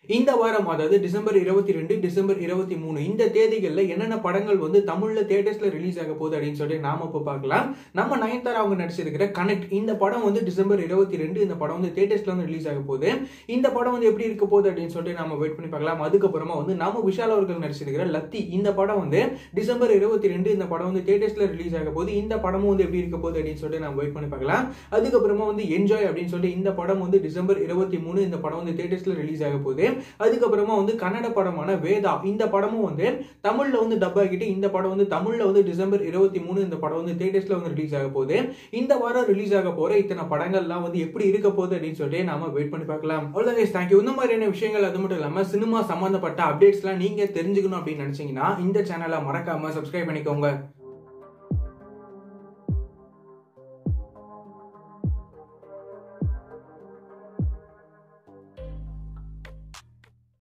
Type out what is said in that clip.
இந்த வாரம் அதாவது டிசம்பர் இருபத்தி ரெண்டு டிசம்பர் இருபத்தி மூணு இந்த தேதிகளில் என்னென்ன படங்கள் வந்து தமிழ்ல தியேட்டர்ஸ்ல ரிலீஸ் ஆக போகுது அப்படின்னு சொல்லிட்டு நாம இப்போ பார்க்கலாம் நம்ம நயன்தாரா அவங்க நடிச்சிருக்கிற கனெக்ட் இந்த படம் வந்து டிசம்பர் இருபத்தி ரெண்டு இந்த படம் வந்து தியேட்டர்ஸ்ல வந்து ரிலீஸ் ஆக போகுது இந்த படம் வந்து எப்படி இருக்க போகுது அப்படின்னு சொல்லிட்டு நம்ம வெயிட் பண்ணி பார்க்கலாம் அதுக்கப்புறமா வந்து நம்ம விஷால் அவர்கள் நடிச்சிருக்கிற லத்தி இந்த படம் வந்து டிசம்பர் இருபத்தி ரெண்டு இந்த படம் வந்து தியேட்டர்ஸ்ல ரிலீஸ் ஆக போகுது இந்த படமும் வந்து எப்படி இருக்க போகுது அப்படின்னு சொல்லிட்டு நம்ம வெயிட் பண்ணி பார்க்கலாம் அதுக்கப்புறமா வந்து என்ஜாய் அப்படின்னு சொல்லிட்டு இந்த படம் வந்து டிசம்பர் இருபத்தி மூணு இந்த படம் வந்து தியேட்டர்ஸ்ல ரிலீஸ் ஆக போகுது அதுக்கப்புறமா வந்து கன்னட படமான வேதா இந்த படமும் வந்து தமிழ்ல வந்து டப் ஆகிட்டு இந்த படம் வந்து தமிழ்ல வந்து டிசம்பர் இருபத்தி மூணு இந்த படம் வந்து தியேட்டர்ஸ்ல வந்து ரிலீஸ் ஆக போகுது இந்த வாரம் ரிலீஸ் ஆக போற இத்தனை படங்கள்லாம் வந்து எப்படி இருக்க போகுது அப்படின்னு சொல்லிட்டு நாம வெயிட் பண்ணி பார்க்கலாம் அவ்வளவுதான் தேங்க்யூ இந்த மாதிரியான விஷயங்கள் அது மட்டும் இல்லாம சினிமா சம்பந்தப்பட்ட அப்டேட்ஸ்லாம் நீங்க தெரிஞ்சுக்கணும் அப்படின்னு நினைச்சீங்கன்னா இந்த சேனலை மறக்காம சப்ஸ்கிரைப் பண்ணிக்கோங்க